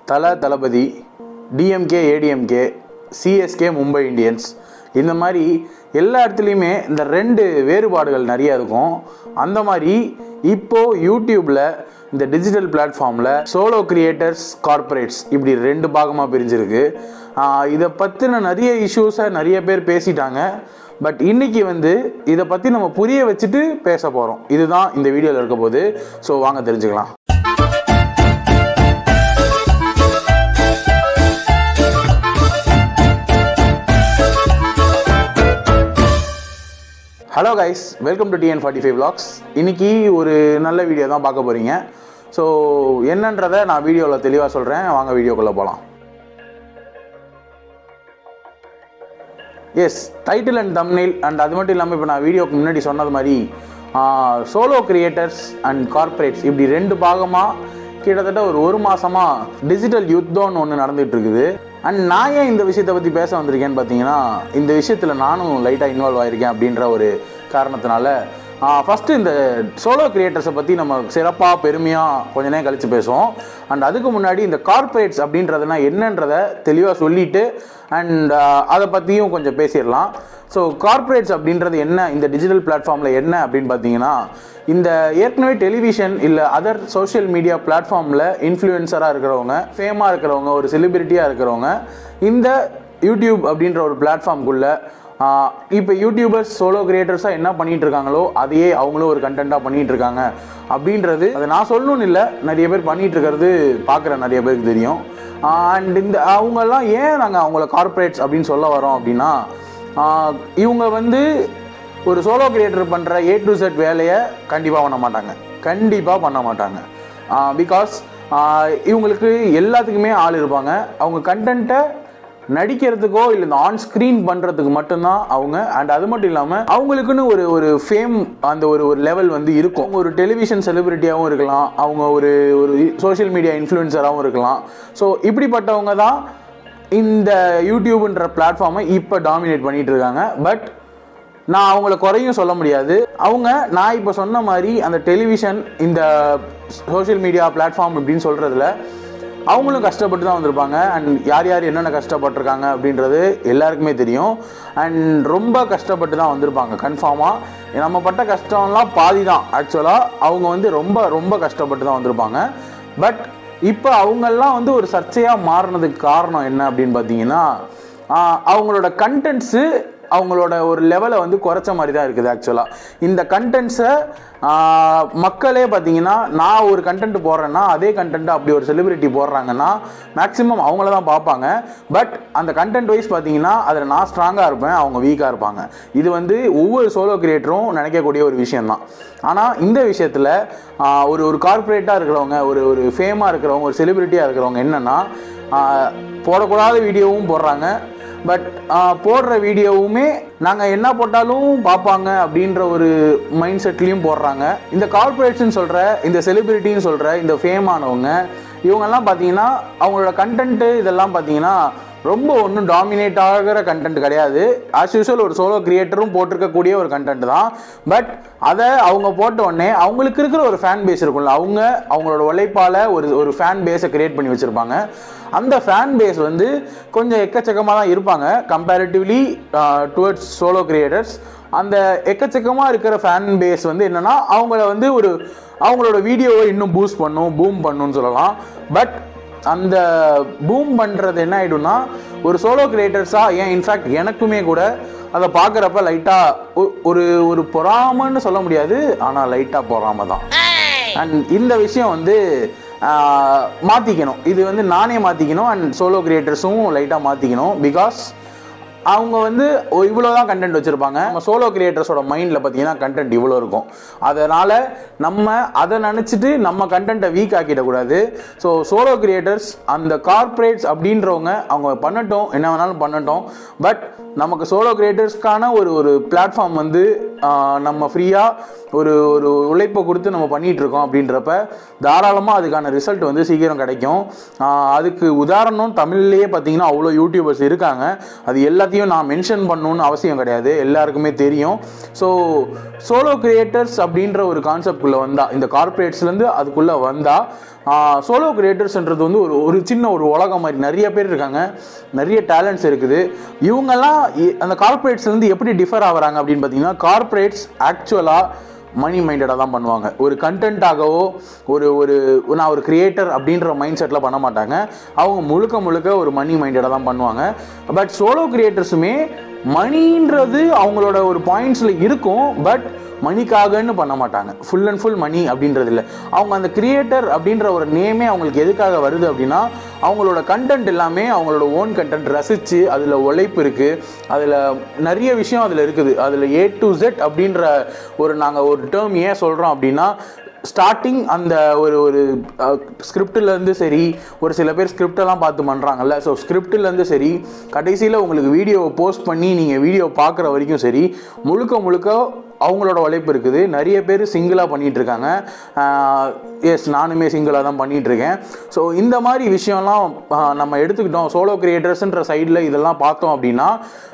தல தளபதி DMK ADMK CSK Mumbai Indians இந்த மாதிரி எல்லா இடத்துலையுமே இந்த ரெண்டு வேறுபாடுகள் நிறைய இருக்கும் அந்த மாதிரி இப்போ யூடியூப்ல இந்த டிஜிட்டல் பிளாட்ஃபார்மில் சோலோ கிரியேட்டர்ஸ் கார்ப்பரேட்ஸ் இப்படி ரெண்டு பாகமாக பிரிஞ்சிருக்கு ஆஹ் இதை பற்றின நிறைய இஷ்யூஸை நிறைய பேர் பேசிட்டாங்க பட் இன்னைக்கு வந்து இதை பற்றி நம்ம புரிய வச்சுட்டு பேச போகிறோம் இதுதான் இந்த வீடியோவில் இருக்க போது ஸோ வாங்க தெரிஞ்சுக்கலாம் hello guys welcome to TN forty five vlogs இன்னைக்கு ஒரு நல்ல வீடியோ தான் பார்க்க போகிறீங்க ஸோ என்னன்றதை நான் வீடியோவில் தெளிவாக சொல்கிறேன் வாங்க வீடியோக்குள்ளே போகலாம் yes title and thumbnail and அது மட்டும் இல்லாமல் இப்போ நான் வீடியோக்கு முன்னாடி சொன்னது மாதிரி சோலோ கிரியேட்டர்ஸ் அண்ட் கார்ப்பரேட்ஸ் இப்படி ரெண்டு பாகமாக கிட்டத்தட்ட ஒரு ஒரு மாசமாக டிஜிட்டல் யுத்தம்னு ஒன்று நடந்துட்டு இருக்குது அண்ட் நான் ஏன் இந்த விஷயத்தை பற்றி பேச வந்திருக்கேன்னு பார்த்தீங்கன்னா இந்த விஷயத்தில் நானும் லைட்டாக இன்வால்வ் ஆயிருக்கேன் அப்படின்ற ஒரு காரணத்தினால ஃபஸ்ட்டு இந்த சோலோ கிரியேட்டர்ஸை பற்றி நம்ம சிறப்பாக பெருமையாக கொஞ்ச நேரம் கழித்து பேசுவோம் அண்ட் அதுக்கு முன்னாடி இந்த கார்ப்பரேட்ஸ் அப்படின்றதுனா என்னன்றதை தெளிவாக சொல்லிட்டு அண்ட் அதை பற்றியும் கொஞ்சம் பேசிடலாம் ஸோ கார்ப்பரேட்ஸ் அப்படின்றது என்ன இந்த டிஜிட்டல் பிளாட்ஃபார்மில் என்ன அப்படின்னு பார்த்தீங்கன்னா இந்த ஏற்கனவே டெலிவிஷன் இல்லை அதர் சோஷியல் மீடியா பிளாட்ஃபார்மில் இன்ஃப்ளூயன்சராக இருக்கிறவங்க ஃபேமாக இருக்கிறவங்க ஒரு செலிபிரிட்டியாக இருக்கிறவங்க இந்த யூடியூப் அப்படின்ற ஒரு பிளாட்ஃபார்ம்குள்ளே இப்போ யூடியூபர்ஸ் சோலோ கிரியேட்டர்ஸாக என்ன பண்ணிட்டு இருக்காங்களோ அதையே அவங்களும் ஒரு கண்டென்ட்டாக பண்ணிட்டு இருக்காங்க அப்படின்றது அதை நான் சொல்லணும்னு இல்லை நிறைய பேர் பண்ணிட்டு இருக்கிறது பார்க்குற நிறைய பேருக்கு தெரியும் அண்ட் இந்த அவங்கெல்லாம் ஏன் நாங்கள் அவங்கள கார்ப்பரேட்ஸ் அப்படின்னு சொல்ல வரோம் அப்படின்னா ஆஹ் இவங்க வந்து ஒரு சோலோ கிரியேட்டர் பண்ணுற ஏ டு செட் வேலையை கண்டிப்பாக பண்ண மாட்டாங்க கண்டிப்பாக பண்ண மாட்டாங்க பிகாஸ் இவங்களுக்கு எல்லாத்துக்குமே ஆள் இருப்பாங்க அவங்க கண்டென்ட்டை நடிக்கிறதுக்கோ இல்லை இந்த ஆன் ஸ்க்ரீன் பண்ணுறதுக்கு மட்டும்தான் அவங்க அண்ட் அது மட்டும் இல்லாமல் அவங்களுக்குன்னு ஒரு ஒரு ஃபேம் அந்த ஒரு ஒரு லெவல் வந்து இருக்கும் அவங்க ஒரு டெலிவிஷன் செலிபிரிட்டியாகவும் இருக்கலாம் அவங்க ஒரு ஒரு சோஷியல் மீடியா இன்ஃப்ளூயன்சராகவும் இருக்கலாம் ஸோ இப்படிப்பட்டவங்க தான் இந்த யூடியூப்ன்ற பிளாட்ஃபார்மை இப்போ டாமினேட் பண்ணிட்டு இருக்காங்க பட் நான் அவங்கள குறையும் சொல்ல முடியாது அவங்க நான் இப்போ சொன்ன மாதிரி அந்த டெலிவிஷன் இந்த சோஷியல் மீடியா பிளாட்ஃபார்ம் அப்படின்னு சொல்கிறதுல அவங்களும் கஷ்டப்பட்டு தான் வந்திருப்பாங்க அண்ட் யார் யார் என்னென்ன கஷ்டப்பட்டிருக்காங்க அப்படின்றது எல்லாருக்குமே தெரியும் அண்ட் ரொம்ப கஷ்டப்பட்டு தான் வந்திருப்பாங்க கன்ஃபார்மாக நம்ம பட்ட கஷ்டம்லாம் பாதி தான் ஆக்சுவலாக அவங்க வந்து ரொம்ப ரொம்ப கஷ்டப்பட்டு தான் வந்திருப்பாங்க பட் இப்போ அவங்கெல்லாம் வந்து ஒரு சர்ச்சையாக மாறினதுக்கு காரணம் என்ன அப்படின்னு பார்த்தீங்கன்னா ஆஹ் அவங்களோட கண்டென்ட்ஸு அவங்களோட ஒரு லெவலை வந்து குறைச்ச மாதிரி தான் இருக்குது ஆக்சுவலாக இந்த கண்டென்ட்ஸை மக்களே பார்த்தீங்கன்னா நான் ஒரு கண்டென்ட் போடுறேன்னா அதே கண்டென்ட் அப்படி ஒரு செலிபிரிட்டி போடுறாங்கன்னா மேக்ஸிமம் அவங்கள தான் பார்ப்பாங்க பட் அந்த கண்டென்ட் வைஸ் பார்த்தீங்கன்னா அதில் நான் ஸ்ட்ராங்காக இருப்பேன் அவங்க வீக்காக இருப்பாங்க இது வந்து ஒவ்வொரு சோலோ கிரியேட்டரும் நினைக்கக்கூடிய ஒரு விஷயம்தான் ஆனால் இந்த விஷயத்தில் ஒரு ஒரு கார்ப்பரேட்டாக இருக்கிறவங்க ஒரு ஒரு ஃபேமாக இருக்கிறவங்க ஒரு செலிபிரிட்டியாக இருக்கிறவங்க என்னென்னா போடக்கூடாத வீடியோவும் போடுறாங்க பட் போடுற வீடியோவுமே நாங்கள் என்ன போட்டாலும் பார்ப்பாங்க அப்படின்ற ஒரு மைண்ட் செட்லேயும் போடுறாங்க இந்த கார்பரேஷன் சொல்கிற இந்த செலிபிரிட்டின்னு சொல்கிற இந்த ஃபேம் ஆனவங்க இவங்கெல்லாம் பார்த்தீங்கன்னா அவங்களோட கண்டென்ட்டு இதெல்லாம் பார்த்தீங்கன்னா ரொம்ப ஒன்றும் டாமினேட் ஆகிற கண்டென்ட் கிடையாது ஆஸ் யூஸ்வல் ஒரு சோலோ கிரியேட்டரும் போட்டிருக்கக்கூடிய ஒரு கண்டென்ட் தான் பட் அதை அவங்க போட்ட உடனே அவங்களுக்கு இருக்கிற ஒரு ஃபேன் பேஸ் இருக்கும்ல அவங்க அவங்களோட உழைப்பால் ஒரு ஒரு ஃபேன் பேஸை கிரியேட் பண்ணி வச்சுருப்பாங்க அந்த ஃபேன் பேஸ் வந்து கொஞ்சம் எக்கச்சக்கமாக தான் இருப்பாங்க கம்பேரிட்டிவ்லி டுவர்ட்ஸ் சோலோ கிரியேட்டர்ஸ் அந்த எக்கச்சக்கமாக இருக்கிற ஃபேன் பேஸ் வந்து என்னென்னா அவங்கள வந்து ஒரு அவங்களோட வீடியோவை இன்னும் பூஸ்ட் பண்ணும் பூம் பண்ணுன்னு சொல்லலாம் பட் அந்த பூம் பண்ணுறது என்ன ஆகிடும்னா ஒரு சோலோ கிரியேட்டர்ஸாக ஏன் இன்ஃபேக்ட் எனக்குமே கூட அதை பார்க்குறப்ப லைட்டாக ஒரு ஒரு பொறாமன்னு சொல்ல முடியாது ஆனால் லைட்டாக பொறாம தான் அண்ட் இந்த விஷயம் வந்து மாற்றிக்கணும் இது வந்து நானே மாற்றிக்கணும் அண்ட் சோலோ கிரியேட்டர்ஸும் லைட்டாக மாற்றிக்கணும் பிகாஸ் அவங்க வந்து இவ்வளோ தான் கண்டென்ட் வச்சுருப்பாங்க நம்ம சோலோ கிரியேட்டர்ஸோட மைண்டில் பார்த்தீங்கன்னா கண்டென்ட் இவ்வளோ இருக்கும் அதனால் நம்ம அதை நினச்சிட்டு நம்ம கண்டென்ட்டை வீக் ஆக்கிடக்கூடாது ஸோ சோலோ கிரியேட்டர்ஸ் அந்த கார்ப்பரேட்ஸ் அப்படின்றவங்க அவங்க பண்ணட்டும் என்ன வேணாலும் பண்ணட்டும் பட் நமக்கு சோலோ கிரியேட்டர்ஸ்க்கான ஒரு ஒரு பிளாட்ஃபார்ம் வந்து ஆஹ், நம்ம ஃப்ரீயாக ஒரு ஒரு உழைப்பை கொடுத்து நம்ம பண்ணிட்டு இருக்கோம் அப்படின்றப்ப தாராளமாக அதுக்கான ரிசல்ட் வந்து சீக்கிரம் கிடைக்கும் ஆஹ், அதுக்கு உதாரணம் தமிழ்லேயே பார்த்தீங்கன்னா அவ்வளோ யூடியூபர்ஸ் இருக்காங்க அது எல்லாத்தையும் எல்லாத்தையும் நான் மென்ஷன் பண்ணணும்னு அவசியம் கிடையாது எல்லாருக்குமே தெரியும் ஸோ சோலோ கிரியேட்டர்ஸ் அப்படின்ற ஒரு கான்செப்ட்குள்ளே வந்தா இந்த கார்ப்பரேட்ஸ்லேருந்து அதுக்குள்ளே வந்தா சோலோ கிரியேட்டர்ஸ்ன்றது வந்து ஒரு ஒரு சின்ன ஒரு உலகம் மாதிரி நிறைய பேர் இருக்காங்க நிறைய டேலண்ட்ஸ் இருக்குது இவங்கெல்லாம் இ- அந்த கார்ப்பரேட்ஸ்லேருந்து எப்படி டிஃபர் ஆகுறாங்க அப்படின்னு பார்த்தீங்கன்னா கார்ப்பரேட்ஸ் ஆக்சுவலாக மணி மைண்டடாக தான் பண்ணுவாங்க ஒரு கண்டென்ட்டாகவோ ஒரு ஒரு நான் ஒரு கிரியேட்டர் அப்படின்ற மைண்ட் செட்டில் பண்ண மாட்டாங்க அவங்க முழுக்க முழுக்க ஒரு மணி மைண்டடாக தான் பண்ணுவாங்க பட் சோலோ கிரியேட்டர்ஸுமே மணின்றது அவங்களோட ஒரு பாயிண்ட்ஸில் இருக்கும் பட் மணிக்காகன்னு பண்ண மாட்டாங்க ஃபுல் அண்ட் ஃபுல் மணி அப்படின்றது இல்லை அவங்க அந்த கிரியேட்டர் அப்படின்ற ஒரு நேமே அவங்களுக்கு எதுக்காக வருது அப்படின்னா அவங்களோட கண்டென்ட் எல்லாமே அவங்களோட ஓன் கண்டென்ட் ரசித்து அதில் உழைப்பு இருக்குது அதில் நிறைய விஷயம் அதில் இருக்குது அதில் ஏ டு Z அப்படின்ற ஒரு நாங்கள் ஒரு டேர்ம் ஏன் சொல்கிறோம் அப்படின்னா ஸ்டார்டிங் அந்த ஒரு ஒரு ஸ்கிரிப்டிலேருந்து சரி ஒரு சில பேர் ஸ்கிரிப்டெல்லாம் பார்த்து பண்ணுறாங்கல்ல ஸோ ஸ்கிரிப்டிலேருந்து சரி கடைசியில் உங்களுக்கு வீடியோவை போஸ்ட் பண்ணி நீங்கள் வீடியோ பார்க்குற வரைக்கும் சரி முழுக்க முழுக்க அவங்களோட உழைப்பு இருக்குது நிறைய பேர் சிங்கிளாக பண்ணிகிட்டு இருக்காங்க எஸ் நானுமே சிங்கிளாக தான் பண்ணிகிட்டு இருக்கேன் ஸோ இந்த மாதிரி விஷயம்லாம் ஆஹ், நம்ம எடுத்துக்கிட்டோம் சோலோ கிரியேட்டர்ஸ்ன்ற சைடில் இதெல்லாம் பார்த்தோம் அப்படின்னா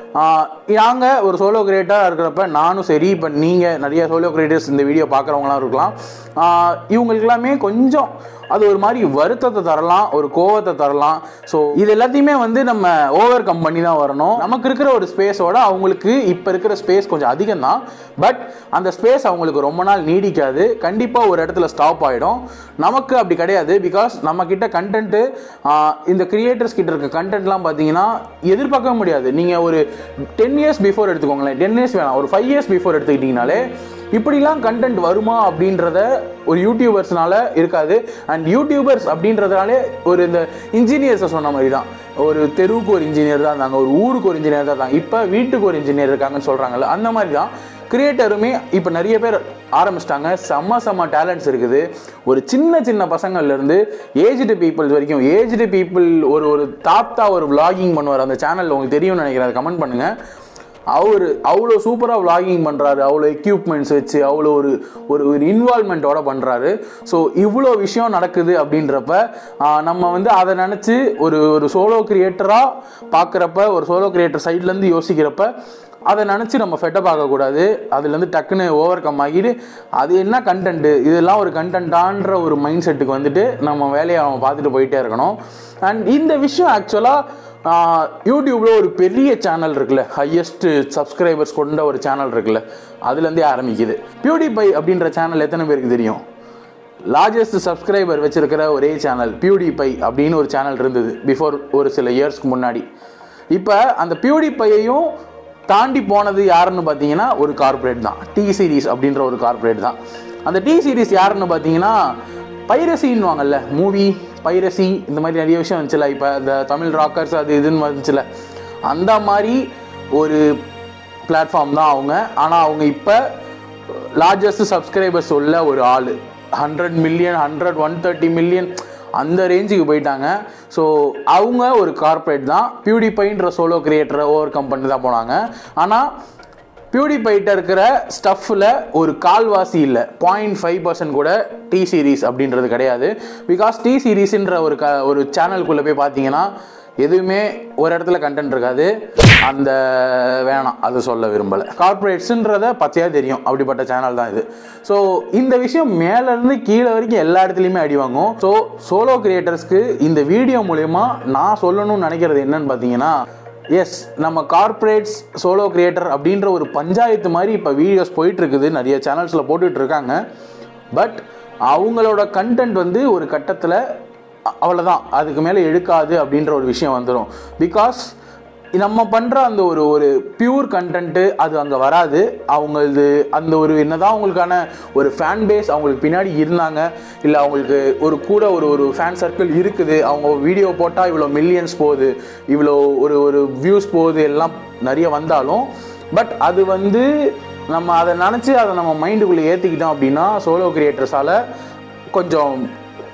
நாங்கள் ஒரு சோலோ கிரியேட்டராக இருக்கிறப்ப நானும் சரி இப்போ நீங்கள் நிறைய சோலோ கிரியேட்டர்ஸ் இந்த வீடியோ பார்க்குறவங்களாம் இருக்கலாம் ஆஹ், இவங்களுக்கு எல்லாமே கொஞ்சம் அது ஒரு மாதிரி வருத்தத்தை தரலாம் ஒரு கோவத்தை தரலாம் ஸோ இது எல்லாத்தையுமே வந்து நம்ம ஓவர் கம் பண்ணி தான் வரணும் நமக்கு இருக்கிற ஒரு ஸ்பேஸோட அவங்களுக்கு இப்போ இருக்கிற ஸ்பேஸ் கொஞ்சம் அதிகம் தான் பட் அந்த ஸ்பேஸ் அவங்களுக்கு ரொம்ப நாள் நீடிக்காது கண்டிப்பாக ஒரு இடத்துல ஸ்டாப் ஆகிடும் நமக்கு அப்படி கிடையாது பிகாஸ் நம்ம கிட்ட கண்டென்ட்டு இந்த கிரியேட்டர்ஸ் கிட்ட இருக்க கண்டென்ட்லாம் பார்த்தீங்கன்னா எதிர்பார்க்கவே முடியாது நீங்கள் ஒரு டென் இயர்ஸ் பிஃபோர் எடுத்துக்கோங்களேன் டென் இயர்ஸ் வேணாம் ஒரு ஃபைவ் இயர்ஸ் பிஃபோர் எடுத்துக்கிட்டிங்கனாலே இப்படிலாம் கண்டென்ட் வருமா அப்படின்றத ஒரு யூடியூபர்ஸ்னால இருக்காது அண்ட் யூடியூபர்ஸ் அப்படின்றதுனாலே ஒரு இந்த இன்ஜினியர்ஸை சொன்ன மாதிரி தான் ஒரு தெருவுக்கு ஒரு இன்ஜினியர் தான் இருந்தாங்க ஒரு ஊருக்கு ஒரு இன்ஜினியர் தான் இருந்தாங்க இப்போ வீட்டுக்கு ஒரு இன்ஜினியர் இருக்காங்கன்னு சொல்கிறாங்கல்ல அந்த மாதிரி தான் கிரியேட்டருமே இப்போ நிறைய பேர் ஆரம்பிச்சிட்டாங்க செம்ம செம்ம டேலண்ட்ஸ் இருக்குது ஒரு சின்ன சின்ன பசங்கள்லேருந்து ஏஜ்டு பீப்புள்ஸ் வரைக்கும் ஏஜ்டு பீப்புள் ஒரு ஒரு தாத்தா ஒரு vlogging பண்ணுவார் அந்த சேனலில் உங்களுக்கு தெரியும்னு நினைக்கிறேன் அதை கமெண்ட் பண்ணுங்கள் அவர் அவ்வளோ சூப்பராக vlogging பண்ணுறாரு அவ்வளோ எக்யூப்மெண்ட்ஸ் வச்சு அவ்வளோ ஒரு ஒரு ஒரு இன்வால்மெண்ட்டோட பண்ணுறாரு ஸோ இவ்வளோ விஷயம் நடக்குது அப்படின்றப்ப ஆஹ், நம்ம வந்து அதை நினச்சி ஒரு ஒரு சோலோ கிரியேட்டராக பார்க்குறப்ப ஒரு சோலோ கிரியேட்டர் சைட்லேருந்து யோசிக்கிறப்ப அதை நினச்சி நம்ம ஃபெட்டப் ஆகக்கூடாது அதுலேருந்து டக்குன்னு ஓவர் கம் ஆகிட்டு அது என்ன கண்டென்ட்டு இதெல்லாம் ஒரு கண்டென்ட்டான்ற ஒரு மைண்ட் செட்டுக்கு வந்துட்டு நம்ம வேலையை நம்ம பார்த்துட்டு போயிட்டே இருக்கணும் அண்ட் இந்த விஷயம் ஆக்சுவலாக யூடியூப்பில் ஒரு பெரிய சேனல் இருக்குல்ல ஹையஸ்ட் சப்ஸ்கிரைபர்ஸ் கொண்ட ஒரு சேனல் இருக்குல்ல அதுலேருந்தே ஆரம்பிக்குது பியூடிபை அப்படின்ற சேனல் எத்தனை பேருக்கு தெரியும் லார்ஜஸ்ட் சப்ஸ்கிரைபர் வச்சிருக்கிற ஒரே சேனல் பியூடிபை அப்படின்னு ஒரு சேனல் இருந்தது பிஃபோர் ஒரு சில இயர்ஸ்க்கு முன்னாடி இப்போ அந்த பியூடிபையையும் தாண்டி போனது யாருன்னு பார்த்தீங்கன்னா ஒரு கார்ப்பரேட் தான் டி சீரிஸ் அப்படின்ற ஒரு கார்ப்பரேட் தான் அந்த டி சீரிஸ் யாருன்னு பார்த்தீங்கன்னா பைரசின்னுவாங்கல்ல மூவி பைரசி இந்த மாதிரி நிறைய விஷயம் வந்துச்சுல இப்போ இந்த தமிழ் ராக்கர்ஸ் அது இதுன்னு வந்துச்சுல அந்த மாதிரி ஒரு பிளாட்ஃபார்ம் தான் அவங்க ஆனால் அவங்க இப்போ லார்ஜஸ்ட் சப்ஸ்கிரைபர்ஸ் உள்ள ஒரு ஆள் hundred million hundred one thirty million அந்த ரேஞ்சுக்கு போயிட்டாங்க ஸோ அவங்க ஒரு கார்ப்பரேட் தான் பியூடிபைன்ற சோலோ கிரியேட்டரை ஓவர் கம் பண்ணி தான் போனாங்க ஆனால் பியூடிபைட்ட இருக்கிற ஸ்டஃப்பில் ஒரு கால்வாசி இல்லை பாயிண்ட் ஃபைவ் பர்சன்ட் கூட டி சீரீஸ் அப்படின்றது கிடையாது பிகாஸ் டி சீரீஸ்ன்ற ஒரு க ஒரு சேனலுக்குள்ளே போய் பார்த்தீங்கன்னா எதுவுமே ஒரு இடத்துல கண்டென்ட் இருக்காது அந்த வேணாம் அது சொல்ல விரும்பலை கார்ப்பரேட்ஸுன்றத பச்சையாக தெரியும் அப்படிப்பட்ட சேனல் தான் இது ஸோ இந்த விஷயம் மேலேருந்து கீழே வரைக்கும் எல்லா இடத்துலையுமே அடி வாங்கும் ஸோ சோலோ கிரியேட்டர்ஸ்க்கு இந்த வீடியோ மூலயமா நான் சொல்லணும்னு நினைக்கிறது என்னன்னு பார்த்தீங்கன்னா எஸ் நம்ம கார்ப்பரேட்ஸ் சோலோ கிரியேட்டர் அப்படின்ற ஒரு பஞ்சாயத்து மாதிரி இப்போ வீடியோஸ் போயிட்டு இருக்குது நிறைய சேனல்ஸில் போட்டுட்டு இருக்காங்க பட் அவங்களோட கண்டென்ட் வந்து ஒரு கட்டத்தில் அவ்வளோதான் அதுக்கு மேலே எடுக்காது அப்படின்ற ஒரு விஷயம் வந்துடும் பிகாஸ் நம்ம பண்ணுற அந்த ஒரு ஒரு பியூர் கண்டென்ட்டு அது அங்கே வராது அவங்களது அந்த ஒரு என்னதான் அவங்களுக்கான ஒரு ஃபேன் பேஸ் அவங்களுக்கு பின்னாடி இருந்தாங்க இல்லை அவங்களுக்கு ஒரு கூட ஒரு ஒரு ஃபேன் சர்க்கிள் இருக்குது அவங்க வீடியோ போட்டால் இவ்வளோ மில்லியன்ஸ் போகுது இவ்வளோ ஒரு ஒரு வியூஸ் போகுது எல்லாம் நிறைய வந்தாலும் பட் அது வந்து நம்ம அதை நினச்சி அதை நம்ம மைண்டுக்குள்ளே ஏற்றிக்கிட்டோம் அப்படின்னா சோலோ கிரியேட்டர்ஸால் கொஞ்சம்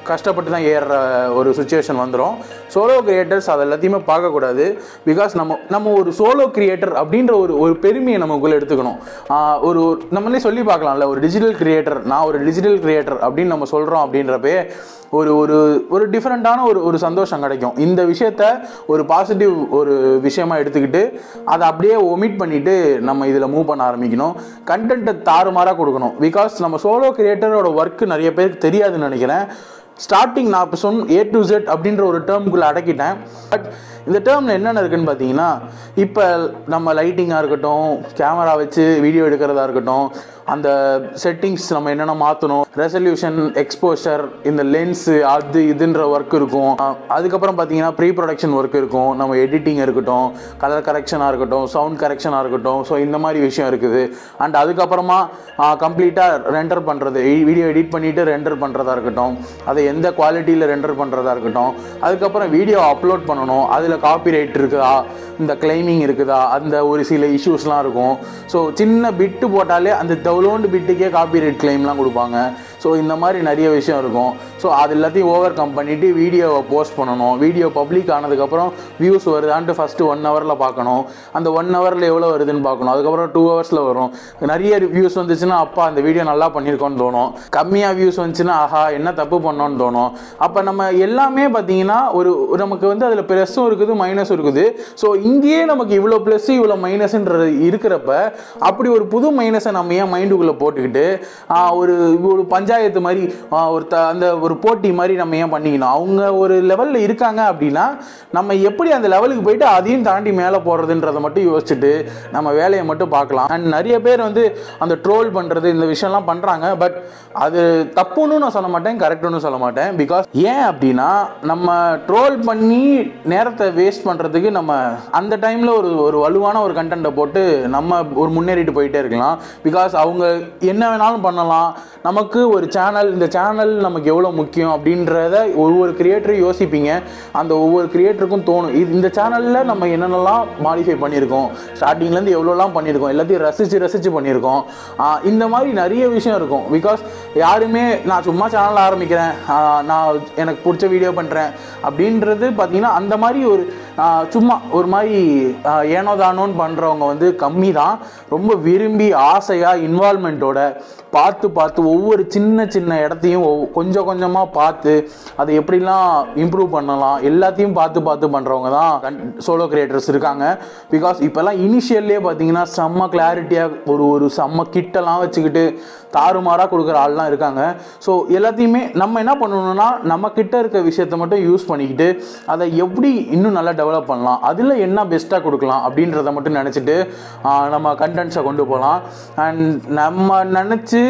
கஷ்டப்பட்டு தான் ஏறுற ஒரு சுச்சுவேஷன் வந்துடும் சோலோ கிரியேட்டர்ஸ் அது எல்லாத்தையுமே பார்க்கக்கூடாது பிகாஸ் நம்ம நம்ம ஒரு சோலோ கிரியேட்டர் அப்படின்ற ஒரு ஒரு பெருமையை நமக்குள்ளே எடுத்துக்கணும் ஆஹ் ஒரு ஒரு- நம்மளே சொல்லி பார்க்கலாம்ல ஒரு டிஜிட்டல் கிரியேட்டர் நான் ஒரு டிஜிட்டல் கிரியேட்டர் அப்படின்னு நம்ம சொல்கிறோம் அப்படின்றப்பே ஒரு ஒரு ஒரு டிஃப்ரெண்ட்டான ஒரு ஒரு சந்தோஷம் கிடைக்கும் இந்த விஷயத்த ஒரு பாசிட்டிவ் ஒரு விஷயமா எடுத்துக்கிட்டு அதை அப்படியே ஒமிட் பண்ணிட்டு நம்ம இதில் மூவ் பண்ண ஆரம்பிக்கணும் கண்டென்ட்டை தாறுமாறாக கொடுக்கணும் பிகாஸ் நம்ம சோலோ கிரியேட்டரோட ஒர்க்கு நிறைய பேருக்கு தெரியாதுன்னு நினைக்கிறேன் ஸ்டார்டிங் நான் இப்போ சொன்ன ஏ டு Z அப்படின்ற ஒரு டேர்முக்குள்ளே அடக்கிட்டேன் பட் இந்த டேர்மில் என்னென்ன இருக்குன்னு பார்த்தீங்கன்னா இப்போ நம்ம லைட்டிங்காக இருக்கட்டும் கேமரா வச்சு வீடியோ எடுக்கிறதா இருக்கட்டும் அந்த செட்டிங்ஸ் நம்ம என்னென்ன மாற்றணும் ரெசல்யூஷன் எக்ஸ்போஷர் இந்த லென்ஸு அது இதுன்ற ஒர்க் இருக்கும் அஹ் அதுக்கப்புறம் பார்த்தீங்கன்னா ப்ரீ ப்ரொடக்ஷன் ஒர்க் இருக்கும் நம்ம எடிட்டிங் இருக்கட்டும் கலர் கரெக்ஷனாக இருக்கட்டும் சவுண்ட் கரெக்ஷனாக இருக்கட்டும் ஸோ இந்த மாதிரி விஷயம் இருக்குது அண்ட் அதுக்கப்புறமா கம்ப்ளீட்டாக ரெண்டர் பண்ணுறது வீடியோ எடிட் பண்ணிவிட்டு ரெண்டர் பண்ணுறதா இருக்கட்டும் அதை எந்த குவாலிட்டியில் ரெண்டர் பண்ணுறதா இருக்கட்டும் அதுக்கப்புறம் வீடியோ அப்லோட் பண்ணணும் அதில் காப்பிரைட் இருக்குதா இந்த கிளைமிங் இருக்குதா அந்த ஒரு சில இஷ்யூஸ்லாம் இருக்கும் ஸோ சின்ன பிட்டு போட்டாலே அந்த தௌலோண்டு பிட்டுக்கே காப்பிரைட் கிளைம்லாம் கொடுப்பாங்க ஸோ இந்த மாதிரி நிறைய விஷயம் இருக்கும் ஸோ அது எல்லாத்தையும் ஓவர் கம் பண்ணிவிட்டு வீடியோவை போஸ்ட் பண்ணணும் வீடியோ பப்ளிக் ஆனதுக்கப்புறம் வியூஸ் வருதான்ட்டு ஃபஸ்ட்டு ஒன் ஹவரில் பார்க்கணும் அந்த ஒன் ஹவரில் எவ்வளோ வருதுன்னு பார்க்கணும் அதுக்கப்புறம் டூ ஹவர்ஸில் வரும் நிறைய வியூஸ் வந்துச்சுன்னா அப்பா அந்த வீடியோ நல்லா பண்ணியிருக்கோன்னு தோணும் கம்மியாக வியூஸ் வந்துச்சுன்னா ஆஹா என்ன தப்பு பண்ணோன்னு தோணும் அப்போ நம்ம எல்லாமே பார்த்தீங்கன்னா ஒரு ஒரு நமக்கு வந்து அதில் ப்ளஸ்ஸும் இருக்குது மைனஸும் இருக்குது ஸோ இங்கேயே நமக்கு இவ்வளோ ப்ளஸ் இவ்வளோ மைனஸ்ன்றது இருக்கிறப்ப அப்படி ஒரு புது மைனஸை நம்ம ஏன் மைண்டுக்குள்ளே போட்டுக்கிட்டு ஆஹ், ஒரு ஒரு பஞ்சாயத்து மாதிரி ஆஹ், ஒரு த அந்த ஒரு போட்டி மாதிரி நம்ம ஏன் பண்ணிக்கணும் அவங்க ஒரு லெவலில் இருக்காங்க அப்படின்னா நம்ம எப்படி அந்த லெவலுக்கு போயிட்டு அதையும் தாண்டி மேலே போடுறதுன்றதை மட்டும் யோசிச்சுட்டு நம்ம வேலையை மட்டும் பார்க்கலாம் அண்ட் நிறைய பேர் வந்து அந்த ட்ரோல் பண்ணுறது இந்த விஷயம்லாம் பண்ணுறாங்க பட் அது தப்புன்னு நான் சொல்ல மாட்டேன் கரெக்டுன்னு சொல்ல மாட்டேன் பிகாஸ் ஏன் அப்படின்னா நம்ம ட்ரோல் பண்ணி நேரத்தை வேஸ்ட் பண்ணுறதுக்கு நம்ம அந்த டைமில் ஒரு ஒரு வலுவான ஒரு கண்டென்ட்டை போட்டு நம்ம ஒரு முன்னேறிட்டு போயிட்டே இருக்கலாம் பிகாஸ் அவங்க என்ன வேணாலும் பண்ணலாம் நமக்கு ஒரு சேனல் இந்த சேனல் நமக்கு எவ்வளோ முக்கியம் அப்படின்றத ஒவ்வொரு கிரியேட்டரும் யோசிப்பீங்க அந்த ஒவ்வொரு கிரியேட்டருக்கும் தோணும் இது இந்த சேனலில் நம்ம என்னென்னலாம் மாடிஃபை பண்ணியிருக்கோம் ஸ்டார்டிங்லேருந்து எவ்வளோலாம் பண்ணியிருக்கோம் எல்லாத்தையும் ரசித்து ரசித்து பண்ணியிருக்கோம் ஆஹ் இந்த மாதிரி நிறைய விஷயம் இருக்கும் பிகாஸ் யாருமே நான் சும்மா சேனல் ஆரம்பிக்கிறேன் ஆஹ் நான் எனக்கு பிடிச்ச வீடியோ பண்ணுறேன் அப்படின்றது பார்த்தீங்கன்னா அந்த மாதிரி ஒரு ஆஹ் சும்மா ஒரு மாதிரி ஆஹ் ஏனோ தானோன்னு பண்ணுறவங்க வந்து கம்மி தான் ரொம்ப விரும்பி ஆசையாக இன்வால்மெண்ட்டோட பார்த்து பார்த்து ஒவ்வொரு சின்ன சின்ன இடத்தையும் ஒவ்- கொஞ்சம் கொஞ்சமாக பார்த்து அதை எப்படிலாம் இம்ப்ரூவ் பண்ணலாம் எல்லாத்தையும் பார்த்து பார்த்து பண்ணுறவங்க தான் சோலோ கிரியேட்டர்ஸ் இருக்காங்க பிகாஸ் இப்போல்லாம் இனிஷியல்லே பார்த்தீங்கன்னா செம்ம கிளாரிட்டியாக ஒரு ஒரு செம்ம கிட்டெல்லாம் வச்சுக்கிட்டு தாறுமாறாக கொடுக்குற ஆள்லாம் இருக்காங்க ஸோ எல்லாத்தையுமே நம்ம என்ன பண்ணணும்னா நம்ம கிட்ட இருக்க விஷயத்த மட்டும் யூஸ் பண்ணிக்கிட்டு அதை எப்படி இன்னும் நல்லா டெவலப் பண்ணலாம் அதில் என்ன பெஸ்ட்டாக கொடுக்கலாம் அப்படின்றத மட்டும் நினச்சிட்டு நம்ம கண்டென்ட்ஸை கொண்டு போகலாம் அண்ட் நம்ம நினச்சி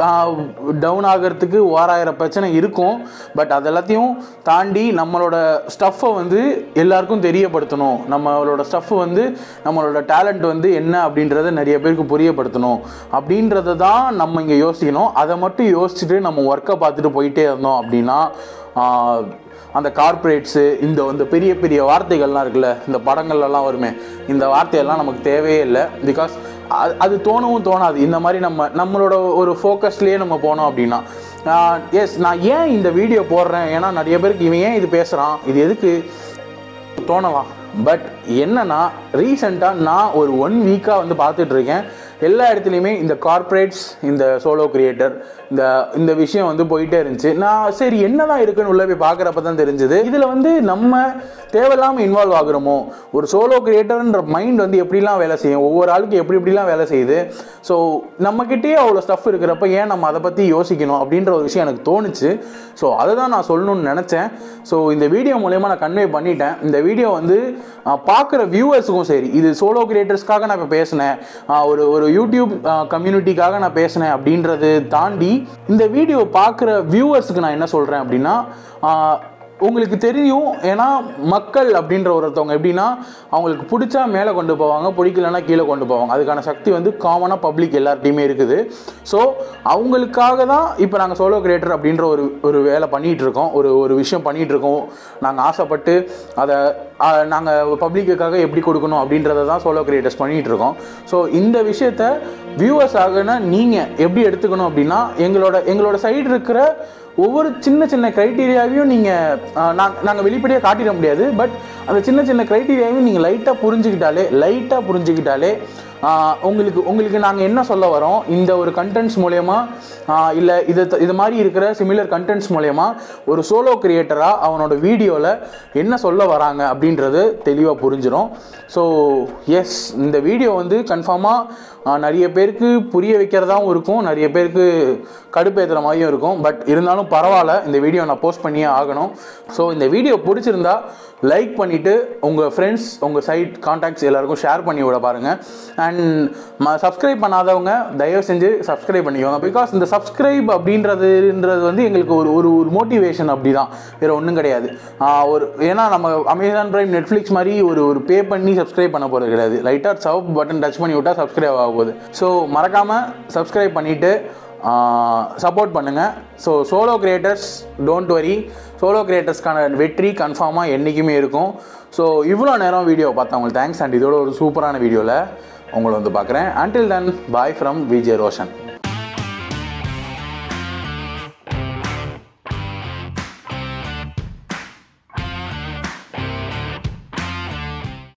டவுன் ஆகிறதுக்கு ஓராயிரம் பிரச்சனை இருக்கும் பட் அது எல்லாத்தையும் தாண்டி நம்மளோட ஸ்டஃப்பை வந்து எல்லாருக்கும் தெரியப்படுத்தணும் நம்மளோட ஸ்டஃப் வந்து நம்மளோட டேலண்ட் வந்து என்ன அப்படின்றத நிறைய பேருக்கு புரியப்படுத்தணும் அப்படின்றத தான் நம்ம இங்கே யோசிக்கணும் அதை மட்டும் யோசிச்சுட்டு நம்ம ஒர்க்கை பார்த்துட்டு போயிட்டே இருந்தோம் அப்படின்னா ஆஹ், அந்த கார்ப்பரேட்ஸு இந்த வந்து பெரிய பெரிய வார்த்தைகள்லாம் இருக்குல்ல இந்த படங்கள்லாம் வருமே இந்த வார்த்தையெல்லாம் நமக்கு தேவையே இல்லை பிகாஸ் அது அது தோணவும் தோணாது இந்த மாதிரி நம்ம நம்மளோட ஒரு ஃபோக்கஸ்லேயே நம்ம போனோம் அப்படின்னா எஸ் நான் ஏன் இந்த வீடியோ போடுறேன் ஏன்னா நிறைய பேருக்கு இவன் ஏன் இது பேசுகிறான் இது எதுக்கு தோணலாம் பட் என்னன்னா ரீசெண்டாக நான் ஒரு ஒன் வீக்காக வந்து பார்த்துட்டு இருக்கேன் எல்லா இடத்துலையுமே இந்த கார்ப்பரேட்ஸ் இந்த சோலோ கிரியேட்டர் இந்த இந்த விஷயம் வந்து போயிட்டே இருந்துச்சு நான் சரி என்னதான் இருக்குன்னு உள்ள போய் பார்க்குறப்ப தான் தெரிஞ்சுது இதில் வந்து நம்ம தேவையில்லாமல் இன்வால்வ் ஆகுறோமோ ஒரு சோலோ கிரியேட்டர்ன்ற மைண்ட் வந்து எப்படிலாம் வேலை செய்யும் ஒவ்வொரு ஆளுக்கு எப்படி எப்படிலாம் வேலை செய்யுது ஸோ நம்மக்கிட்டேயே அவ்வளோ ஸ்டஃப் இருக்கிறப்ப ஏன் நம்ம அதை பற்றி யோசிக்கணும் அப்படின்ற ஒரு விஷயம் எனக்கு தோணுச்சு ஸோ அதை தான் நான் சொல்லணும்னு நினச்சேன் ஸோ இந்த வீடியோ மூலயமா நான் கன்வே பண்ணிட்டேன் இந்த வீடியோ வந்து பார்க்குற வியூவர்ஸுக்கும் சரி இது சோலோ கிரியேட்டர்ஸ்க்காக நான் இப்போ பேசினேன் ஆஹ் ஒரு ஒரு யூடியூப் கம்யூனிட்டிக்காக நான் பேசினேன் அப்படின்றது தாண்டி இந்த வீடியோ பார்க்குற வியூவர்ஸுக்கு நான் என்ன சொல்கிறேன் அப்படின்னா ஆஹ் உங்களுக்கு தெரியும் ஏன்னா மக்கள் அப்படின்ற ஒருத்தவங்க எப்படின்னா அவங்களுக்கு பிடிச்சா மேலே கொண்டு போவாங்க பிடிக்கலன்னா கீழே கொண்டு போவாங்க அதுக்கான சக்தி வந்து காமனாக பப்ளிக் எல்லார்ட்டையுமே இருக்குது ஸோ அவங்களுக்காக தான் இப்போ நாங்கள் சோலோ கிரியேட்டர் அப்படின்ற ஒரு ஒரு வேலை பண்ணிகிட்டு இருக்கோம் ஒரு ஒரு விஷயம் பண்ணிகிட்டு இருக்கோம் நாங்கள் ஆசைப்பட்டு அதை நாங்கள் பப்ளிக்குக்காக எப்படி கொடுக்கணும் அப்படின்றத தான் சோலோ கிரியேட்டர்ஸ் பண்ணிகிட்டு இருக்கோம் ஸோ இந்த விஷயத்த வியூவர்ஸ் ஆகுனா நீங்கள் எப்படி எடுத்துக்கணும் அப்படின்னா எங்களோட எங்களோட சைடு இருக்கிற ஒவ்வொரு சின்ன சின்ன க்ரைட்டீரியாவையும் நீங்கள் நாங்கள் வெளிப்படையாக காட்டிட முடியாது பட் அந்த சின்ன சின்ன க்ரைட்டீரியாவையும் நீங்கள் லைட்டாக புரிஞ்சுக்கிட்டாலே லைட்டாக புரிஞ்சுக்கிட்டாலே ஆஹ் உங்களுக்கு உங்களுக்கு நாங்கள் என்ன சொல்ல வரோம் இந்த ஒரு கண்டென்ட்ஸ் மூலயமா இல்லை இது இது மாதிரி இருக்கிற சிமிலர் கண்டென்ட்ஸ் மூலயமா ஒரு சோலோ கிரியேட்டராக அவனோட வீடியோவில் என்ன சொல்ல வராங்க அப்படின்றது தெளிவாக புரிஞ்சிடும் ஸோ எஸ் இந்த வீடியோ வந்து கன்ஃபார்மாக நிறைய பேருக்கு புரிய வைக்கிறதாவும் இருக்கும் நிறைய பேருக்கு கடுப்பேற்றுற மாதிரியும் இருக்கும் பட் இருந்தாலும் பரவாயில்ல இந்த வீடியோ நான் போஸ்ட் பண்ணியே ஆகணும் ஸோ இந்த வீடியோ பிடிச்சிருந்தா லைக் பண்ணிவிட்டு உங்கள் ஃப்ரெண்ட்ஸ் உங்கள் சைட் காண்டாக்ட்ஸ் எல்லாருக்கும் ஷேர் பண்ணி விட பாருங்கள் அண்ட் ம சப்ஸ்கிரைப் பண்ணாதவங்க தயவு செஞ்சு சப்ஸ்கிரைப் பண்ணிக்கோங்க பிகாஸ் இந்த சப்ஸ்கிரைப் அப்படின்றதுன்றது வந்து எங்களுக்கு ஒரு ஒரு ஒரு மோட்டிவேஷன் அப்படி தான் வேறு ஒன்றும் கிடையாது ஆஹ் ஒரு ஏன்னா நம்ம அமேசான் ப்ரைம் நெட்ஃப்ளிக்ஸ் மாதிரி ஒரு ஒரு பே பண்ணி சப்ஸ்கிரைப் பண்ண போகிறது கிடையாது லைட்டாக சவ் பட்டன் டச் பண்ணி விட்டால் சப்ஸ்கிரைப் ஆக போகுது ஸோ மறக்காமல் சப்ஸ்கிரைப் பண்ணிவிட்டு சப்போர்ட் பண்ணுங்கள் so solo creators don't worry solo கிரியேட்டர்ஸ்க்கான வெற்றி கன்ஃபார்மாக என்றைக்குமே இருக்கும் ஸோ இவ்வளோ நேரம் வீடியோ பார்த்தவங்களுக்கு தேங்க்ஸ் அண்ட் இதோட ஒரு சூப்பரான வீடியோவில் உங்களை வந்து பார்க்குறேன் until then bye from Vijay Roshan